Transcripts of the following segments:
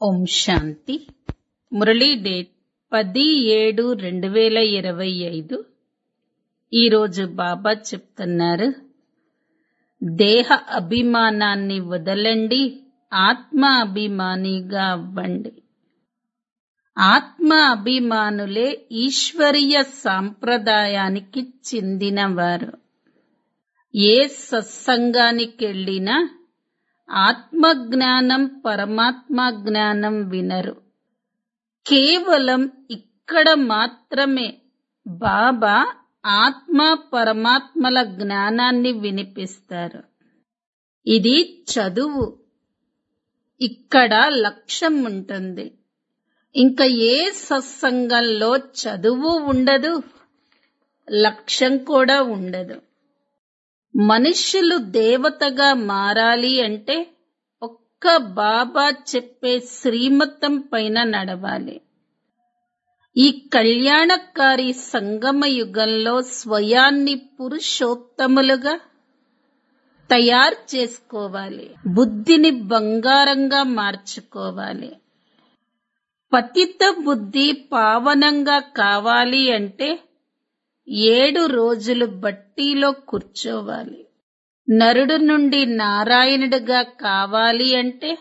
ఓం శాంతి Murali date పది ఏడు రెండు వేల ఇరవై ఐదు ఈరోజు బాబా చెప్తున్నారు దేహ అభిమానాన్ని వదలండి ఆత్మ అభిమానిగా అవ్వండి ఆత్మ అభిమానులే ఈశ్వరీయ సాంప్రదాయానికి చెందినవారు ఏ సత్సంగానికెళ్ళినా ఆత్మజ్ఞానం పరమాత్మ జ్ఞానం వినరు కేవలం ఇక్కడ మాత్రమే బాబా ఆత్మ పరమాత్మల జ్ఞానాన్ని వినిపిస్తారు ఇది చదువు ఇక్కడ లక్ష్యం ఉంటుంది ఇంకా ఏ సత్సంగంలో చదువు ఉండదు లక్ష్యం కూడా ఉండదు మనుష్యులు దేవతగా మారాలి అంటే ఒక్క బాబా చెప్పే శ్రీమతం పైన నడవాలి ఈ కళ్యాణకారి సంగమ యుగంలో స్వయాన్ని పురుషోత్తములుగా తయారు చేసుకోవాలి బుద్ధిని బంగారంగా మార్చుకోవాలి పతిత బుద్ధి పావనంగా కావాలి అంటే ఏడు రోజులు బట్టీలో కూర్చోవాలి నరుడు నుండి నారాయణుడిగా కావాలి అంటే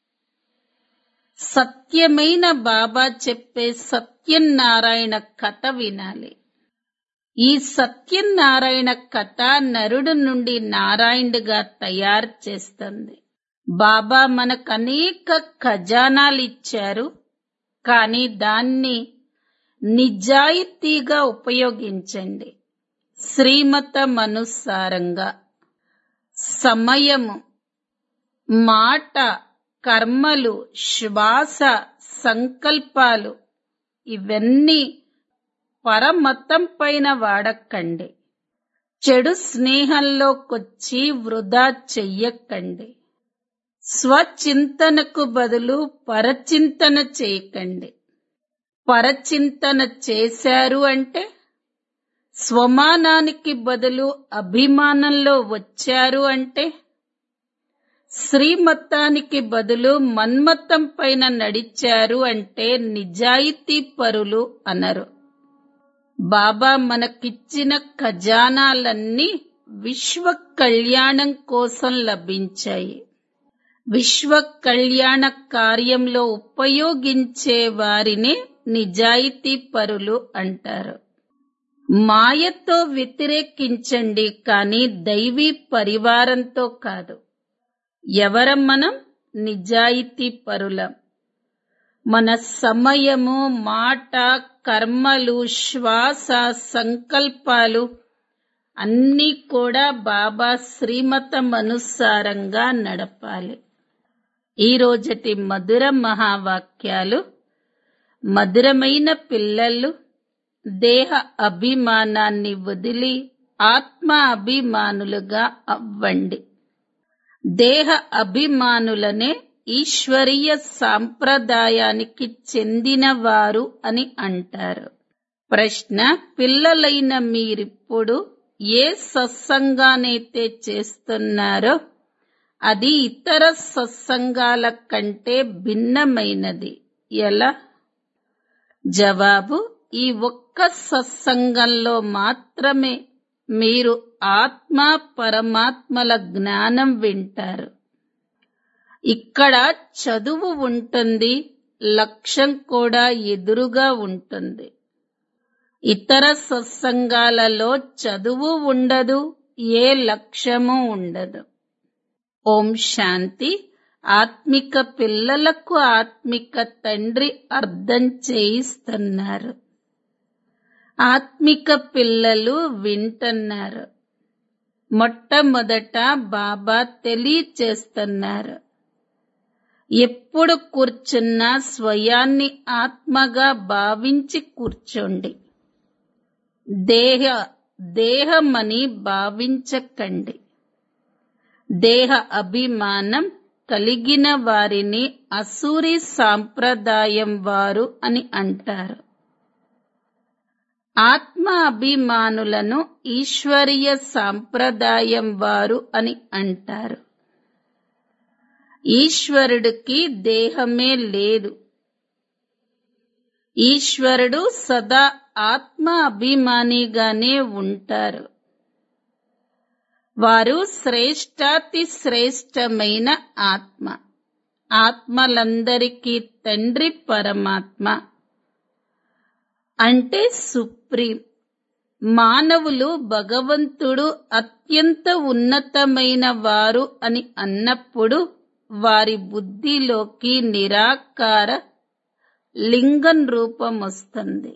సత్యమైన బాబా చెప్పే సత్యనారాయణ కథ వినాలి ఈ సత్యనారాయణ కథ నరుడు నుండి నారాయణుడిగా తయారు చేస్తుంది బాబా మనకు అనేక ఖజానాలు ఇచ్చారు కానీ దాన్ని నిజాయితీగా ఉపయోగించండి శ్రీమతమనుసారంగా సమయము మాట కర్మలు శ్వాస సంకల్పాలు ఇవన్నీ పరమతం పైన వాడకండి చెడు స్నేహంలోకొచ్చి వృధా చెయ్యకండి స్వచింతనకు బదులు పరచింతన చేయకండి పరచింతన చేశారు అంటే స్వమానానికి బదులు అభిమానంలో వచ్చారు అంటే శ్రీమతానికి బదులు మన్మతం పైన నడిచారు అంటే నిజాయితీ పరులు అనరు బాబా మనకిచ్చిన ఖజానాలన్నీ విశ్వ కళ్యాణం కోసం లభించాయి విశ్వ కళ్యాణ కార్యంలో ఉపయోగించే వారిని నిజాయితీ పరులు అంటారు మాయతో వ్యతిరేకించండి కానీ దైవీ పరివారంతో కాదు ఎవరం మనం నిజాయితీ పరులం మన సమయము మాట కర్మలు శ్వాస సంకల్పాలు అన్నీ కూడా బాబా శ్రీమతం అనుసారంగా నడపాలి ఈ రోజటి మధుర మహావాక్యాలు మధురమైన పిల్లలు దేహ అభిమానాన్ని వదిలి ఆత్మ అభిమానులుగా అవ్వండి దేహ అభిమానులనే ఈశ్వరీయ సాంప్రదాయానికి చెందినవారు అని అంటారు ప్రశ్న పిల్లలైన మీరిప్పుడు ఏ సత్సంగానైతే చేస్తున్నారో అది ఇతర సత్సంగాల కంటే భిన్నమైనది ఎలా జవాబు ఈ ఒక్క సత్సంగంలో మాత్రమే మీరు ఆత్మ పరమాత్మల జ్ఞానం వింటారు ఇక్కడ చదువు ఉంటుంది లక్ష్యం కూడా ఎదురుగా ఉంటుంది ఇతర సత్సంగాలలో చదువు ఉండదు ఏ లక్ష్యము ఉండదు ఓం శాంతి ఆత్మిక పిల్లలకు ఆత్మిక తండ్రి అర్థం చేయిస్తున్నారు ఆత్మిక పిల్లలు వింటున్నారు మొట్టమొదట బాబా తెలియచేస్తున్నారు ఎప్పుడు కూర్చున్నా స్వయాన్ని ఆత్మగా భావించి కూర్చోండి దేహ దేహమని భావించకండి దేహ అభిమానం కలిగిన వారిని అసూరి సాంప్రదాయం వారు అని అంటారు ఆత్మ అభిమానులను ఈశ్వరీయ సాంప్రదాయం వారు అని అంటారు ఈశ్వరుడికి దేహమే లేదు ఈశ్వరుడు సదా ఆత్మ అభిమానిగానే ఉంటారు వారు శ్రేష్టాతి శ్రేష్టమైన ఆత్మ ఆత్మలందరికీ తండ్రి పరమాత్మ అంటే సుప్రీం మానవులు భగవంతుడు అత్యంత ఉన్నతమైన వారు అని అన్నప్పుడు వారి బుద్ధిలోకి నిరాకార లింగం రూపం వస్తుంది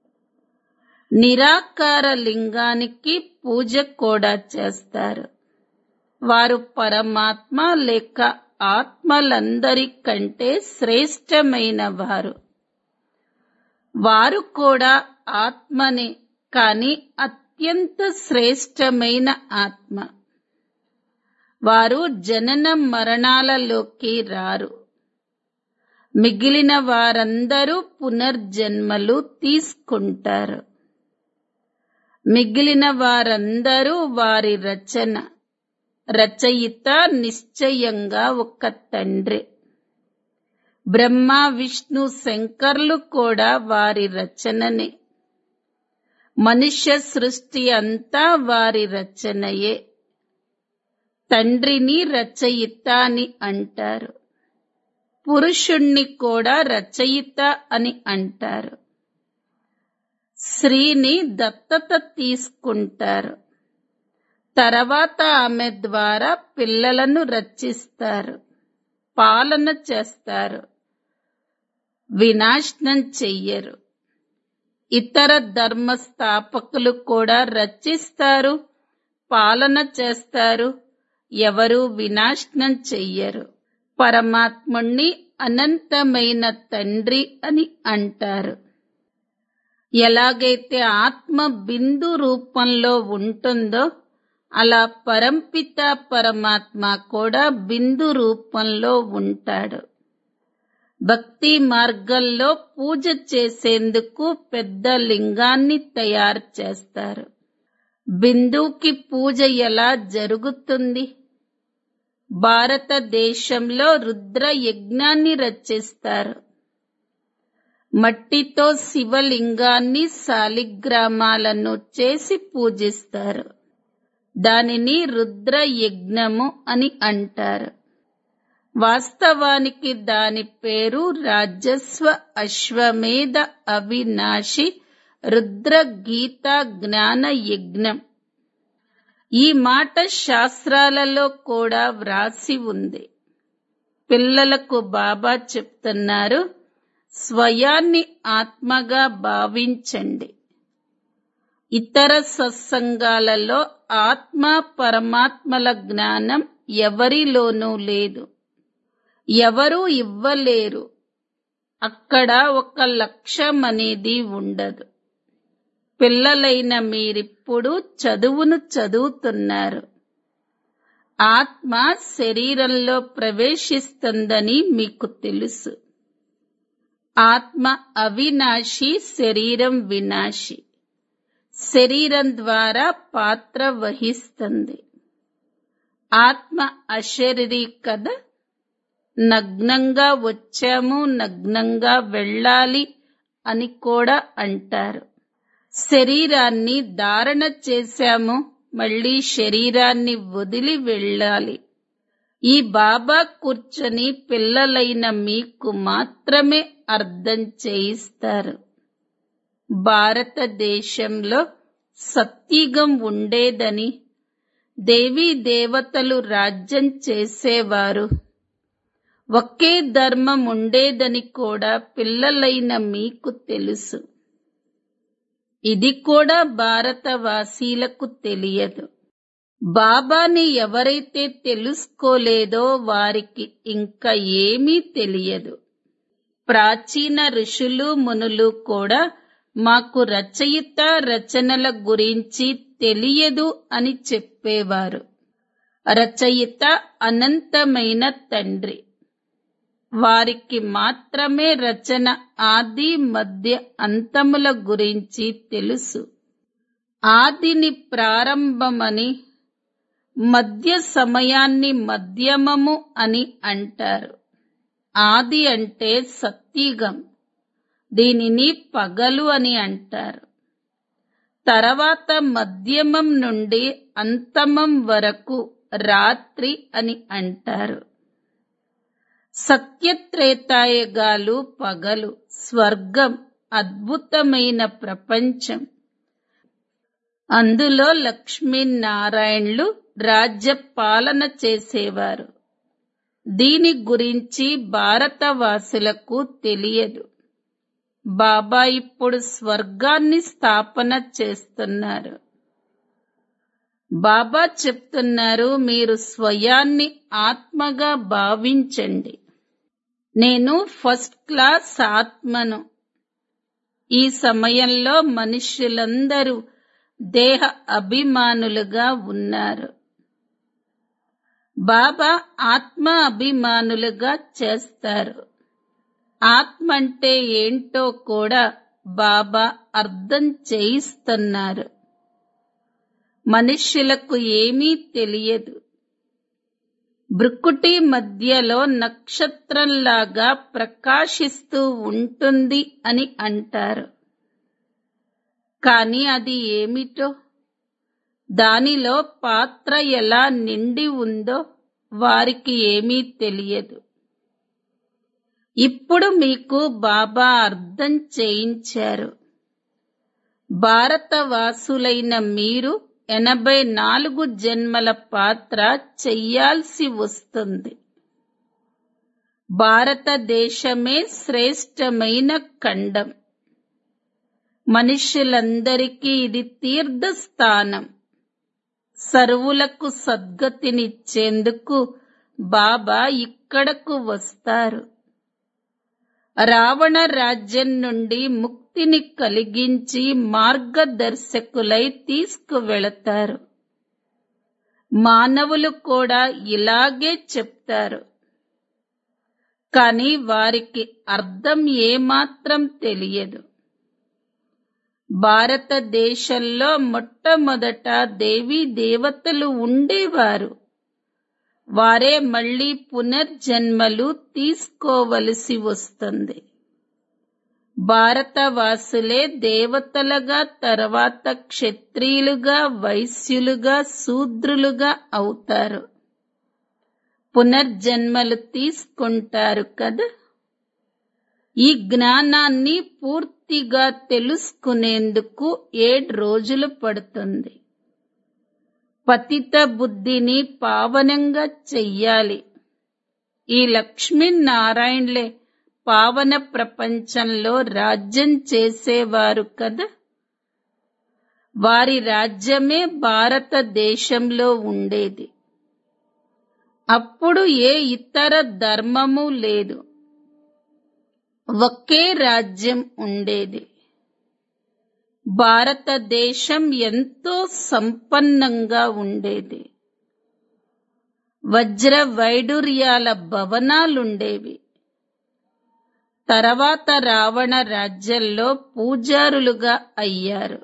నిరాకార లింగానికి పూజ కూడా చేస్తారు వారు పరమాత్మ లేక ఆత్మలందరికంటే శ్రేష్టమైన వారు వారు కూడా ఆత్మనే కాని అత్యంత శ్రేష్టమైన ఆత్మ వారు జనన మరణాలలోకి రారు మిగిలిన వారందరూ పునర్జన్మలు తీసుకుంటారు మిగిలిన వారందరూ వారి రచన రచయిత నిశ్చయంగా ఒక తండ్రి బ్రహ్మ విష్ణు శంకర్లు కూడా వారి రచననే మనుష్య సృష్టి అంతా వారి రచనయే తండ్రిని రచయిత అని అంటారు పురుషుణ్ణి కూడా రచయిత అని అంటారు స్త్రీని దత్తత తీసుకుంటారు తర్వాత ఆమె ద్వారా పిల్లలను రచిస్తారు పాలన చేస్తారు వినాశనం చెయ్యరు ఇతర ధర్మ స్థాపకులు కూడా రచిస్తారు పాలన చేస్తారు ఎవరు వినాశనం చెయ్యరు పరమాత్ముణ్ణి అనంతమైన తండ్రి అని అంటారు ఎలాగైతే ఆత్మ బిందు రూపంలో ఉంటుందో అలా పరంపిత పరమాత్మ కూడా బిందు రూపంలో ఉంటాడు భక్తి మార్గంలో పూజ చేసేందుకు పెద్ద లింగాన్ని తయారు చేస్తారు బిందుకి పూజ ఎలా జరుగుతుంది భారతదేశంలో రుద్ర యజ్ఞాన్ని రచిస్తారు మట్టితో శివలింగాన్ని శాలిగ్రామాలను చేసి పూజిస్తారు దానిని రుద్ర యజ్ఞము అని అంటారు వాస్తవానికి దాని పేరు రాజస్వ అశ్వమేధ అవినాశి రుద్ర గీత జ్ఞాన యజ్ఞం ఈ మాట శాస్త్రాలలో కూడా వ్రాసి ఉంది పిల్లలకు బాబా చెప్తున్నారు స్వయాన్ని ఆత్మగా భావించండి ఇతర సత్సంగాలలో ఆత్మ పరమాత్మల జ్ఞానం ఎవరిలోనూ లేదు ఎవరూ ఇవ్వలేరు అక్కడ ఒక లక్ష్యం అనేది ఉండదు పిల్లలైన మీరిప్పుడు చదువును చదువుతున్నారు ఆత్మ శరీరంలో ప్రవేశిస్తుందని మీకు తెలుసు ఆత్మ అవినాశి శరీరం వినాశి శరీరం ద్వారా పాత్ర వహిస్తుంది ఆత్మ అశరీరీ కదా నగ్నంగా వచ్చాము నగ్నంగా వెళ్ళాలి అని కూడా అంటారు శరీరాన్ని ధారణ చేశాము మళ్ళీ శరీరాన్ని వదిలి వెళ్ళాలి ఈ బాబా కూర్చొని పిల్లలైన మీకు మాత్రమే అర్థం చేయిస్తారు భారతదేశంలో సత్యుగం ఉండేదని దేవీ దేవతలు రాజ్యం చేసేవారు ఒకే ధర్మం ఉండేదని కూడా పిల్లలైన మీకు తెలుసు ఇది కూడా భారతవాసీలకు తెలియదు బాబాని ఎవరైతే తెలుసుకోలేదో వారికి ఇంకా ఏమీ తెలియదు ప్రాచీన ఋషులు మునులు కూడా మాకు రచయిత రచనల గురించి తెలియదు అని చెప్పేవారు రచయిత అనంతమైన తండ్రి వారికి మాత్రమే రచన ఆది మధ్య అంతముల గురించి తెలుసు ఆదిని ప్రారంభమని మధ్య సమయాన్ని మధ్యమము అని అంటారు ఆది అంటే సత్యుగం దీనిని పగలు అని అంటారు తర్వాత మధ్యమం నుండి అంతమం వరకు రాత్రి అని అంటారు సత్యత్రేతాయుగాలు పగలు స్వర్గం అద్భుతమైన ప్రపంచం అందులో లక్ష్మీనారాయణులు రాజ్య పాలన చేసేవారు దీని గురించి భారతవాసులకు తెలియదు బాబా ఇప్పుడు స్వర్గాన్ని స్థాపన చేస్తున్నారు బాబా చెప్తున్నారు మీరు స్వయాన్ని ఆత్మగా భావించండి నేను ఫస్ట్ క్లాస్ ఆత్మను ఈ సమయంలో మనుష్యులందరూ దేహ అభిమానులుగా ఉన్నారు బాబా ఆత్మ అభిమానులుగా చేస్తారు ఆత్మ అంటే ఏంటో కూడా బాబా అర్థం చేయిస్తున్నారు మనుష్యులకు ఏమీ తెలియదు బ్రుకుటి మధ్యలో నక్షత్రంలాగా ప్రకాశిస్తూ ఉంటుంది అని అంటారు కాని అది ఏమిటో దానిలో పాత్ర ఎలా నిండి ఉందో వారికి ఏమీ తెలియదు ఇప్పుడు మీకు బాబా అర్థం చేయించారు భారతవాసులైన మీరు ఎనభై నాలుగు జన్మల పాత్ర చెయ్యాల్సి వస్తుంది భారతదేశమే శ్రేష్టమైన ఖండం మనుష్యులందరికీ ఇది తీర్థస్థానం సర్వులకు సద్గతినిచ్చేందుకు బాబా ఇక్కడకు వస్తారు రావణ రాజ్యం నుండి ముక్తిని కలిగించి మార్గదర్శకులై తీసుకువెళతారు మానవులు కూడా ఇలాగే చెప్తారు కాని వారికి అర్థం ఏమాత్రం తెలియదు భారతదేశంలో మొట్టమొదట దేవీ దేవతలు ఉండేవారు వారే మళ్ళీ పునర్జన్మలు తీసుకోవలసి వస్తుంది భారతవాసులే దేవతలుగా తర్వాత క్షత్రియులుగా వైశ్యులుగా శూద్రులుగా అవుతారు పునర్జన్మలు తీసుకుంటారు కదా ఈ జ్ఞానాన్ని పూర్తిగా తెలుసుకునేందుకు ఏడు రోజులు పడుతుంది పతిత బుద్ధిని పావనంగా చెయ్యాలి ఈ లక్ష్మీనారాయణలే పావన ప్రపంచంలో రాజ్యం చేసేవారు కదా వారి రాజ్యమే భారతదేశంలో ఉండేది అప్పుడు ఏ ఇతర ధర్మము లేదు ఒకే రాజ్యం ఉండేది భారతదేశం ఎంతో సంపన్నంగా ఉండేది వజ్ర వైడూర్యాల భవనాలుండేవి తర్వాత రావణ రాజ్యంలో పూజారులుగా అయ్యారు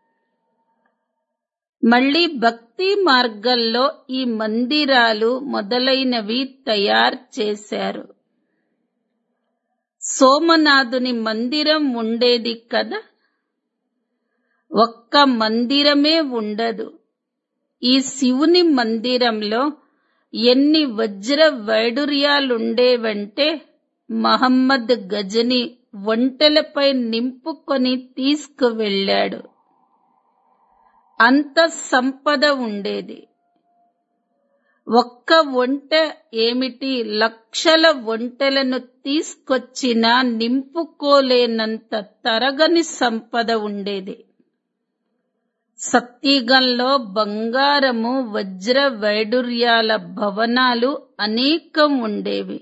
మళ్ళీ భక్తి మార్గంలో ఈ మందిరాలు మొదలైనవి తయారు చేశారు సోమనాథుని మందిరం ఉండేది కదా ఒక్క మందిరమే ఉండదు ఈ శివుని మందిరంలో ఎన్ని వజ్ర వైడూర్యాలుండేవంటే మహమ్మద్ గజని ఒంటెలపై నింపుకొని తీసుకువెళ్ళాడు అంత సంపద ఉండేది ఒక్క ఒంట ఏమిటి లక్షల ఒంటెలను తీసుకొచ్చినా నింపుకోలేనంత తరగని సంపద ఉండేది సత్యగంలో బంగారము వజ్ర వైడూర్యాల భవనాలు అనేకం ఉండేవి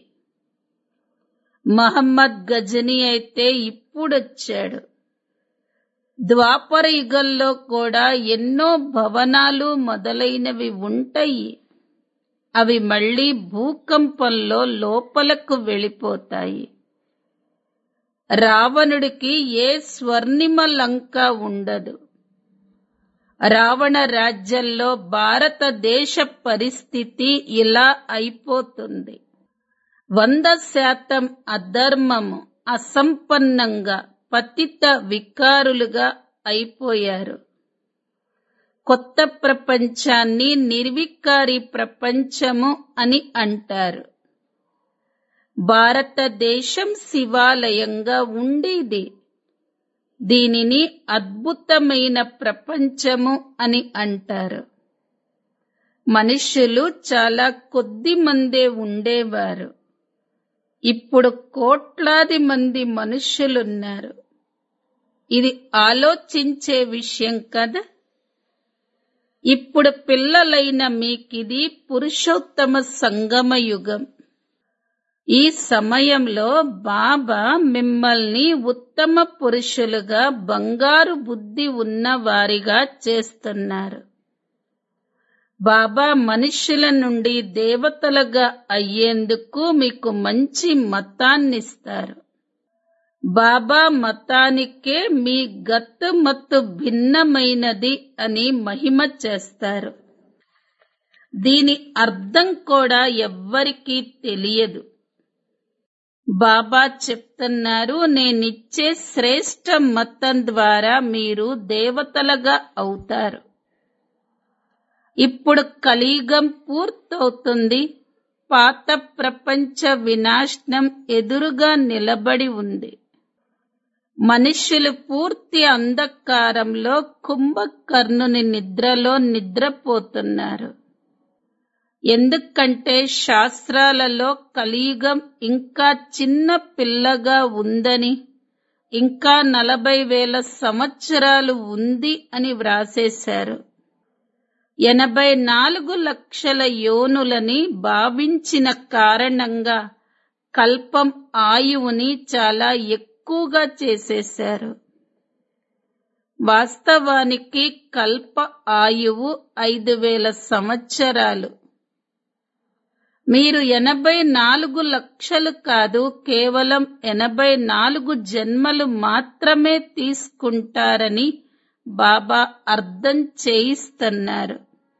మహమ్మద్ గజని అయితే ఇప్పుడొచ్చాడు ద్వాపర యుగంలో కూడా ఎన్నో భవనాలు మొదలైనవి ఉంటాయి అవి మళ్ళీ భూకంపంలో లోపలకు వెళ్ళిపోతాయి రావణుడికి ఏ స్వర్ణిమ లంక ఉండదు రావణ రాజ్యంలో భారతదేశ పరిస్థితి ఇలా అయిపోతుంది వంద శాతం అధర్మము అసంపన్నంగా పతిత వికారులుగా అయిపోయారు కొత్త ప్రపంచాన్ని నిర్వికారి ప్రపంచము అని అంటారు భారతదేశం శివాలయంగా ఉండేది దీనిని అద్భుతమైన ప్రపంచము అని అంటారు మనుషులు చాలా కొద్ది మందే ఉండేవారు ఇప్పుడు కోట్లాది మంది మనుషులున్నారు ఇది ఆలోచించే విషయం కదా ఇప్పుడు పిల్లలైన మీకిది పురుషోత్తమ సంగమ యుగం ఈ సమయంలో బాబా మిమ్మల్ని ఉత్తమ పురుషులుగా బంగారు బుద్ధి ఉన్న వారిగా చేస్తున్నారు బాబా మనుషుల నుండి దేవతలుగా అయ్యేందుకు మీకు మంచి మతాన్నిస్తారు బాబా మతానికే మీ గత్తు మత్తు భిన్నమైనది అని మహిమ చేస్తారు దీని అర్థం కూడా ఎవ్వరికీ తెలియదు బాబా చెప్తున్నారు నేనిచ్చే శ్రేష్ట మతం ద్వారా మీరు దేవతలుగా అవుతారు ఇప్పుడు కలియుగం పూర్తవుతుంది పాత ప్రపంచ వినాశనం ఎదురుగా నిలబడి ఉంది మనుష్యులు పూర్తి అంధకారంలో కుంభకర్ణుని నిద్రలో నిద్రపోతున్నారు ఎందుకంటే శాస్త్రాలలో కలియుగం ఇంకా చిన్న పిల్లగా ఉందని ఇంకా నలభై వేల సంవత్సరాలు ఉంది అని వ్రాసేశారు ఎనభై నాలుగు లక్షల యోనులని భావించిన కారణంగా కల్పం ఆయువుని చాలా ఎక్కువగా చేసేశారు వాస్తవానికి కల్ప ఆయువు ఐదు వేల సంవత్సరాలు మీరు ఎనభై నాలుగు లక్షలు కాదు కేవలం ఎనభై నాలుగు జన్మలు మాత్రమే తీసుకుంటారని బాబా అర్థం చేయిస్తున్నారు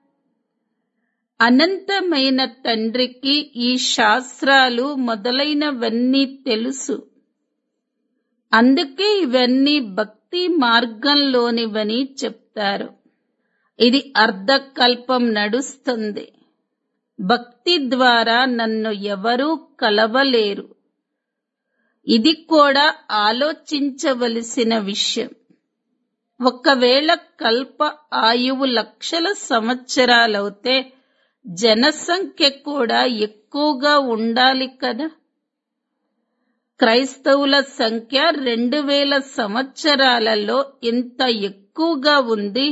అనంతమైన తండ్రికి ఈ శాస్త్రాలు మొదలైనవన్నీ తెలుసు అందుకే ఇవన్నీ భక్తి మార్గంలోనివని చెప్తారు ఇది అర్ధకల్పం నడుస్తుంది భక్తి ద్వారా నన్ను ఎవరూ కలవలేరు ఇది కూడా ఆలోచించవలసిన విషయం ఒకవేళ కల్ప ఆయువు లక్షల సంవత్సరాలవుతే జనసంఖ్య కూడా ఎక్కువగా ఉండాలి కదా క్రైస్తవుల సంఖ్య రెండు వేల సంవత్సరాలలో ఇంత ఎక్కువగా ఉంది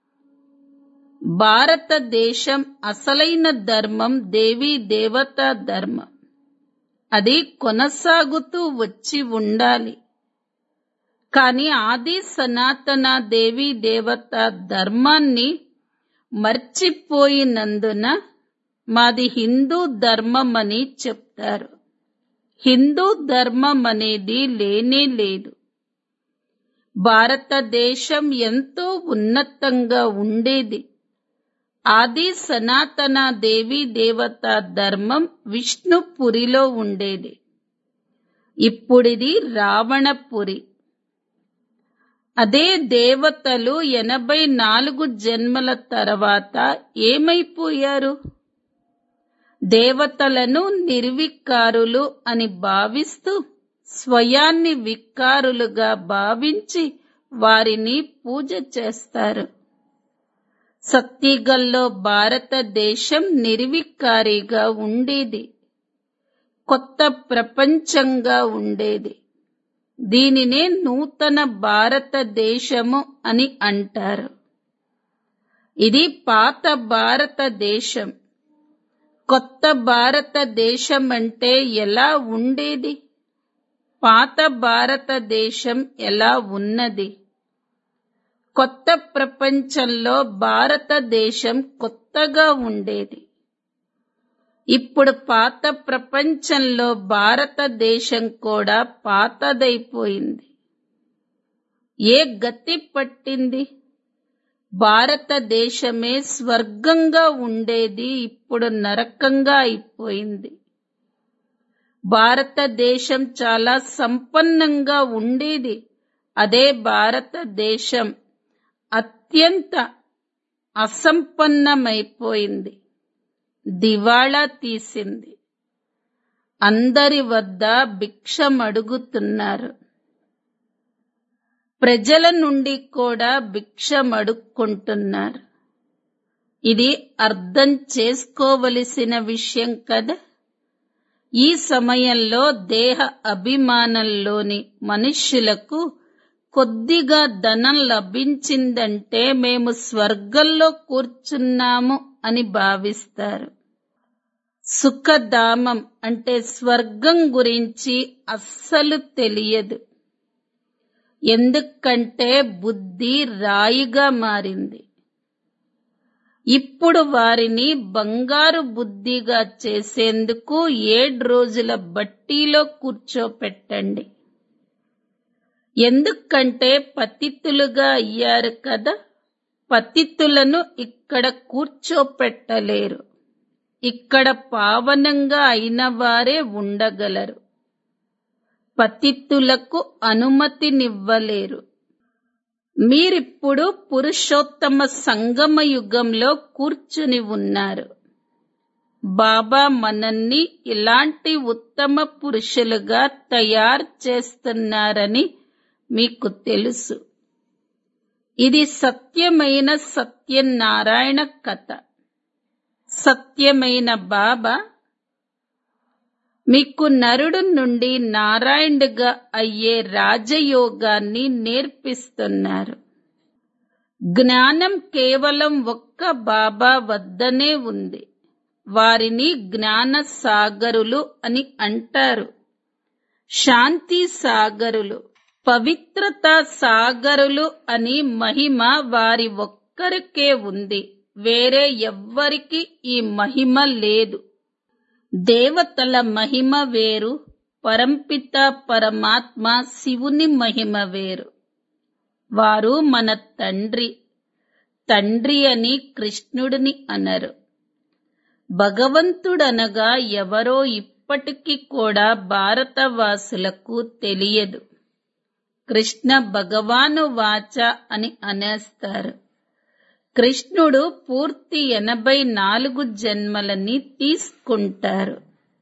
భారతదేశం అసలైన ధర్మం దేవీ దేవతా ధర్మం అది కొనసాగుతూ వచ్చి ఉండాలి కాని ఆది సనాతన దేవీ దేవత ధర్మాన్ని మర్చిపోయినందున మాది హిందూ ధర్మం అని చెప్తారు హిందూ ధర్మం అనేది లేనే లేదు భారతదేశం ఎంతో ఉన్నతంగా ఉండేది ఆది సనాతన దేవీ దేవత ధర్మం విష్ణుపురిలో ఉండేది ఇప్పుడిది రావణపురి అదే దేవతలు ఎనభై నాలుగు జన్మల తర్వాత ఏమైపోయారు దేవతలను నిర్వికారులు అని భావిస్తూ స్వయాన్ని వికారులుగా భావించి వారిని పూజ చేస్తారు సత్తిగల్లో భారతదేశం నిర్వికారిగా ఉండేది కొత్త ప్రపంచంగా ఉండేది దీనినే నూతన భారతదేశము అని అంటారు ఇది పాత భారతదేశం కొత్త భారతదేశం అంటే ఎలా ఉండేది పాత భారతదేశం ఎలా ఉన్నది కొత్త ప్రపంచంలో భారతదేశం కొత్తగా ఉండేది ఇప్పుడు పాత ప్రపంచంలో భారతదేశం కూడా పాతదైపోయింది ఏ గతి పట్టింది భారతదేశమే స్వర్గంగా ఉండేది ఇప్పుడు నరకంగా అయిపోయింది భారతదేశం చాలా సంపన్నంగా ఉండేది అదే భారతదేశం అత్యంత అసంపన్నమైపోయింది దివాళా తీసింది అందరి వద్ద భిక్షమడుగుతున్నారు ప్రజల నుండి కూడా భిక్షమడుక్కుంటున్నారు ఇది అర్థం చేసుకోవలసిన విషయం కదా ఈ సమయంలో దేహ అభిమానంలోని మనుష్యులకు కొద్దిగా ధనం లభించిందంటే మేము స్వర్గంలో కూర్చున్నాము అని భావిస్తారు సుఖధామం అంటే స్వర్గం గురించి అస్సలు తెలియదు ఎందుకంటే బుద్ధి రాయిగా మారింది ఇప్పుడు వారిని బంగారు బుద్ధిగా చేసేందుకు ఏడు రోజుల బట్టీలో కూర్చోపెట్టండి ఎందుకంటే పతితులుగా అయ్యారు కదా పతితులను ఇక్కడ కూర్చోపెట్టలేరు ఇక్కడ పావనంగా అయిన వారే ఉండగలరు పతితులకు అనుమతినివ్వలేరు మీరిప్పుడు పురుషోత్తమ సంగమ యుగంలో కూర్చుని ఉన్నారు బాబా మనల్ని ఇలాంటి ఉత్తమ పురుషులుగా తయారు చేస్తున్నారని మీకు తెలుసు ఇది సత్యమైన సత్యనారాయణ కథ సత్యమైన బాబా మీకు నరుడు నుండి నారాయణుడిగా అయ్యే రాజయోగాన్ని నేర్పిస్తున్నారు జ్ఞానం కేవలం ఒక్క బాబా వద్దనే ఉంది వారిని జ్ఞాన సాగరులు అని అంటారు శాంతి సాగరులు పవిత్రత సాగరులు అని మహిమ వారి ఒక్కరికే ఉంది వేరే ఎవ్వరికి ఈ మహిమ లేదు దేవతల మహిమ వేరు పరంపిత పరమాత్మ శివుని మహిమ వేరు వారు మన తండ్రి తండ్రి అని కృష్ణుడిని అనరు భగవంతుడనగా ఎవరో ఇప్పటికీ కూడా భారతవాసులకు తెలియదు కృష్ణ భగవాను వాచ అని అనేస్తారు కృష్ణుడు పూర్తి ఎనభై నాలుగు జన్మలని తీసుకుంటారు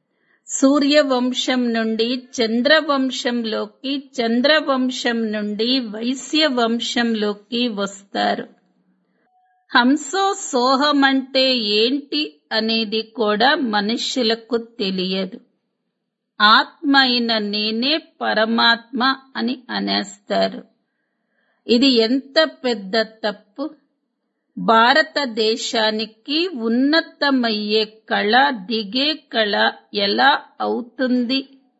సూర్యవంశం నుండి చంద్రవంశంలోకి చంద్రవంశం నుండి వైశ్య వంశంలోకి వస్తారు హంసో సోహమంటే ఏంటి అనేది కూడా మనుష్యులకు తెలియదు ఆత్మ అయిన నేనే పరమాత్మ అని అనేస్తారు ఇది ఎంత పెద్ద తప్పు భారతదేశానికి ఉన్నతమయ్యే కళ దిగే కళ ఎలా అవుతుంది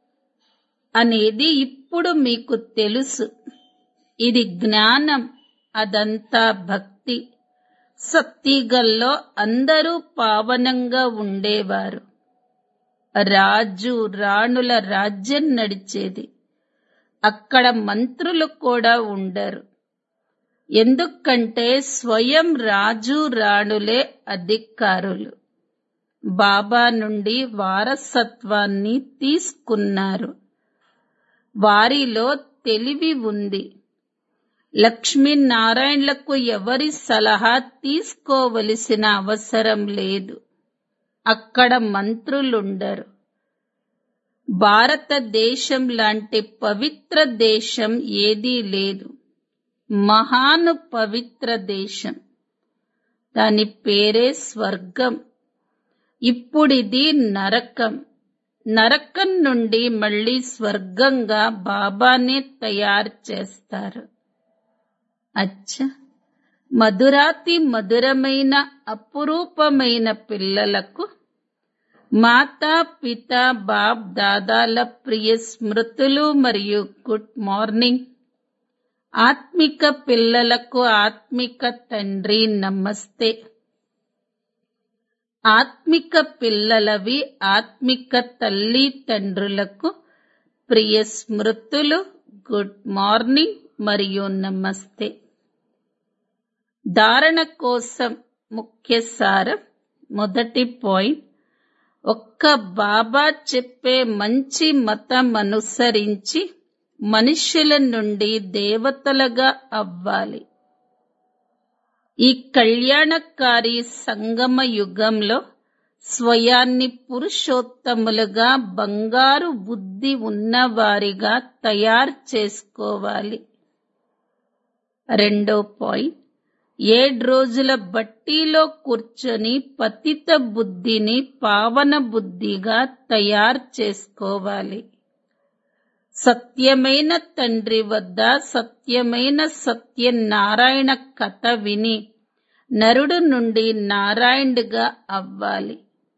అనేది ఇప్పుడు మీకు తెలుసు ఇది జ్ఞానం అదంతా భక్తి సత్తిగల్లో అందరూ పావనంగా ఉండేవారు రాజు రాణుల రాజ్యం నడిచేది అక్కడ మంత్రులు కూడా ఉండరు ఎందుకంటే స్వయం రాజు రాణులే అధికారులు బాబా నుండి వారసత్వాన్ని తీసుకున్నారు వారిలో తెలివి ఉంది లక్ష్మీనారాయణలకు ఎవరి సలహా తీసుకోవలసిన అవసరం లేదు అక్కడ మంత్రులుండరు భారతదేశం లాంటి పవిత్ర దేశం ఏదీ లేదు మహాను పవిత్ర దేశం దాని పేరే స్వర్గం ఇప్పుడిది నరకం నరకం నుండి మళ్ళీ స్వర్గంగా బాబానే తయారు చేస్తారు అచ్చ మధురాతి మధురమైన అపురూపమైన పిల్లలకు మాతా పిత బాప్ దాదాల ప్రియ స్మృతులు మరియు గుడ్ మార్నింగ్ ఆత్మిక పిల్లలకు ఆత్మిక తండ్రి నమస్తే ఆత్మిక పిల్లలవి ఆత్మిక తల్లి తండ్రులకు ప్రియ స్మృతులు గుడ్ మార్నింగ్ మరియు నమస్తే ధారణ కోసం ముఖ్య సారం మొదటి పాయింట్ ఒక్క బాబా చెప్పే మంచి మతం అనుసరించి మనుష్యుల నుండి దేవతలుగా అవ్వాలి ఈ కళ్యాణకారి సంగమ యుగంలో స్వయాన్ని పురుషోత్తములుగా బంగారు బుద్ధి ఉన్నవారిగా తయారు చేసుకోవాలి రెండో పాయింట్ ఏడు రోజుల బట్టీలో కూర్చొని పతిత బుద్ధిని పావన బుద్ధిగా తయారు చేసుకోవాలి సత్యమైన తండ్రి వద్ద సత్యమైన సత్యనారాయణ కథ విని నరుడు నుండి నారాయణుడిగా అవ్వాలి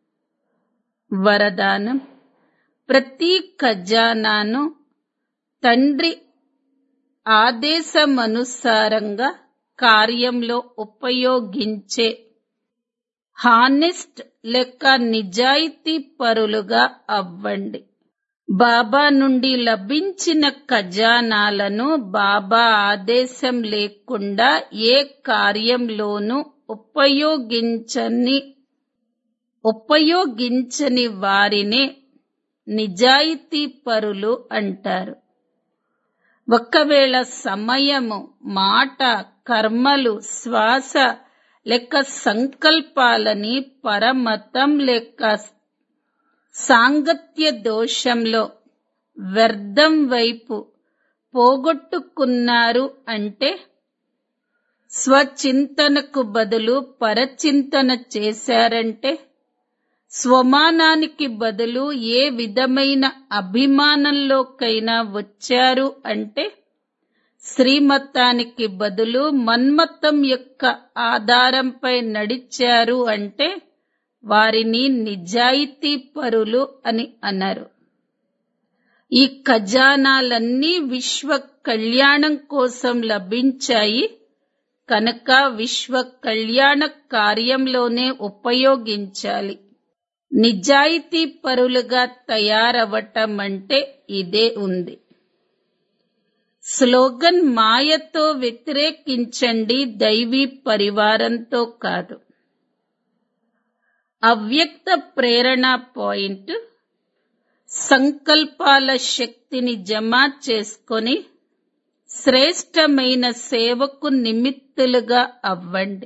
వరదానం ప్రతి ఖజానాను తండ్రి ఆదేశమనుసారంగా కార్యంలో ఉపయోగించే హానెస్ట్ లెక్క నిజాయితీ పరులుగా అవ్వండి బాబా నుండి లభించిన ఖజానాలను బాబా ఆదేశం లేకుండా ఏ కార్యంలోనూ ఉపయోగించని ఉపయోగించని వారినే నిజాయితీ పరులు అంటారు ఒకవేళ సమయము మాట కర్మలు శ్వాస లెక్క సంకల్పాలని పరమతం లెక్క సాంగత్య దోషంలో వ్యర్థం వైపు పోగొట్టుకున్నారు అంటే స్వచింతనకు బదులు పరచింతన చేశారంటే స్వమానానికి బదులు ఏ విధమైన అభిమానంలోకైనా వచ్చారు అంటే శ్రీమతానికి బదులు మన్మతం యొక్క ఆధారంపై నడిచారు అంటే వారిని నిజాయితీ పరులు అని అన్నారు ఈ ఖజానాలన్నీ విశ్వ కళ్యాణం కోసం లభించాయి కనుక విశ్వ కళ్యాణ కార్యంలోనే ఉపయోగించాలి నిజాయితీ పరులుగా తయారవటం అంటే ఇదే ఉంది స్లోగన్ మాయతో వ్యతిరేకించండి దైవీ పరివారంతో కాదు అవ్యక్త ప్రేరణ పాయింట్ సంకల్పాల శక్తిని జమ చేసుకొని శ్రేష్టమైన సేవకు నిమిత్తులుగా అవ్వండి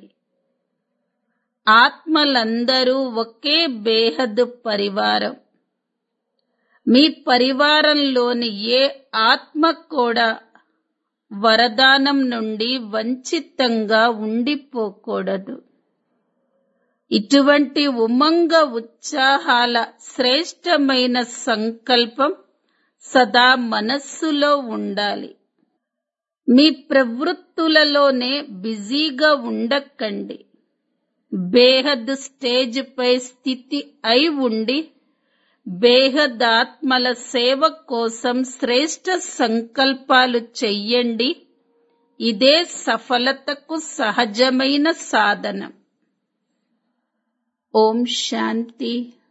ఆత్మలందరూ ఒకే బేహద్దు పరివారం మీ పరివారంలోని ఏ ఆత్మ కూడా వరదానం నుండి వంచితంగా ఉండిపోకూడదు ఇటువంటి ఉమంగ ఉత్సాహాల శ్రేష్టమైన సంకల్పం సదా మనస్సులో ఉండాలి మీ ప్రవృత్తులలోనే బిజీగా ఉండకండి బేహద్ స్టేజ్ పై స్థితి అయి ఉండి బేహద్ ఆత్మల సేవ కోసం శ్రేష్ట సంకల్పాలు చెయ్యండి ఇదే సఫలతకు సహజమైన సాధనం ఓం శాంతి